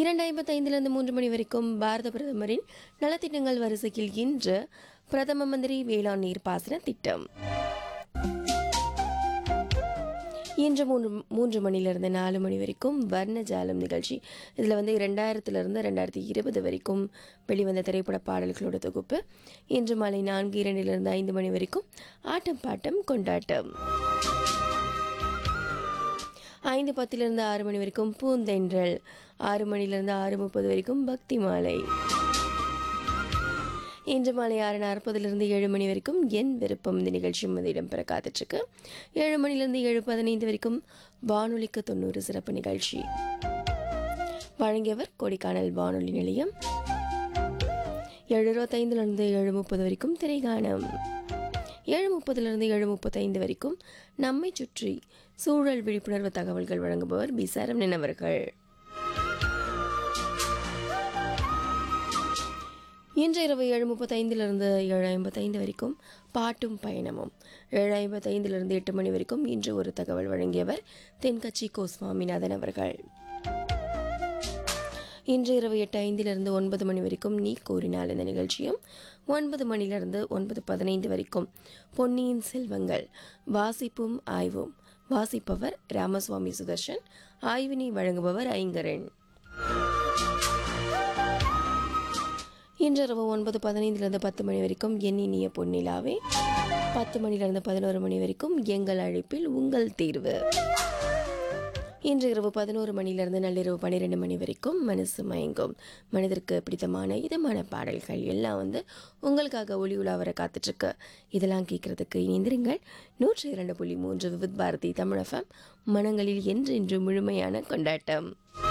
இரண்டு ஐம்பத்தைந்திலிருந்து மூன்று மணி வரைக்கும் பாரத பிரதமரின் நலத்திட்டங்கள் வரிசையில் இன்று பிரதம மந்திரி வேளாண் நீர்ப்பாசன திட்டம் இன்று மூன்று மூன்று மணிலிருந்து நாலு மணி வரைக்கும் வர்ணஜாலம் நிகழ்ச்சி இதில் வந்து ரெண்டாயிரத்துலேருந்து ரெண்டாயிரத்தி இருபது வரைக்கும் வெளிவந்த திரைப்பட பாடல்களோட தொகுப்பு இன்று மாலை நான்கு இரண்டிலிருந்து ஐந்து மணி வரைக்கும் ஆட்டம் பாட்டம் கொண்டாட்டம் ஐந்து பத்திலிருந்து ஆறு மணி வரைக்கும் பூந்தென்றல் ஆறு மணிலிருந்து ஆறு முப்பது வரைக்கும் பக்தி மாலை இன்று மாலை ஆறு நாற்பதுலேருந்து ஏழு மணி வரைக்கும் என் விருப்பம் இந்த நிகழ்ச்சி வந்து இடம்பெற காத்துட்ருக்கு ஏழு மணிலேருந்து ஏழு பதினைந்து வரைக்கும் வானொலிக்கு தொண்ணூறு சிறப்பு நிகழ்ச்சி வழங்கியவர் கொடைக்கானல் வானொலி நிலையம் ஏழு இருபத்தைந்துலேருந்து ஏழு முப்பது வரைக்கும் திரைகானம் ஏழு முப்பதுலேருந்து ஏழு முப்பத்தைந்து வரைக்கும் நம்மை சுற்றி சூழல் விழிப்புணர்வு தகவல்கள் வழங்குபவர் பி சரவணன் அவர்கள் இன்று இரவு ஏழு முப்பத்தைந்திலிருந்து ஏழு ஐம்பத்தைந்து வரைக்கும் பாட்டும் பயணமும் ஏழு ஐம்பத்தைந்திலிருந்து எட்டு மணி வரைக்கும் இன்று ஒரு தகவல் வழங்கியவர் தென்கட்சி கோ சுவாமிநாதன் அவர்கள் இன்று இரவு எட்டு ஐந்திலிருந்து ஒன்பது மணி வரைக்கும் நீ கூறினால் இந்த நிகழ்ச்சியும் ஒன்பது மணிலிருந்து ஒன்பது பதினைந்து வரைக்கும் பொன்னியின் செல்வங்கள் வாசிப்பும் ஆய்வும் வாசிப்பவர் ராமசுவாமி சுதர்ஷன் ஆய்வினை வழங்குபவர் ஐங்கரன் இன்றிரவு ஒன்பது பதினைந்திலிருந்து பத்து மணி வரைக்கும் என் இனிய பொன்னிலாவே பத்து மணிலிருந்து பதினோரு மணி வரைக்கும் எங்கள் அழைப்பில் உங்கள் தீர்வு இன்று இரவு பதினோரு மணிலிருந்து நள்ளிரவு பன்னிரெண்டு மணி வரைக்கும் மனசு மயங்கும் மனிதருக்கு பிடித்தமான இதமான பாடல்கள் எல்லாம் வந்து உங்களுக்காக ஒளி உலா வர காத்துட்ருக்கு இதெல்லாம் கேட்கறதுக்கு இணைந்திருங்கள் நூற்றி இரண்டு புள்ளி மூன்று விவித் பாரதி தமிழகம் மனங்களில் என்றென்று முழுமையான கொண்டாட்டம்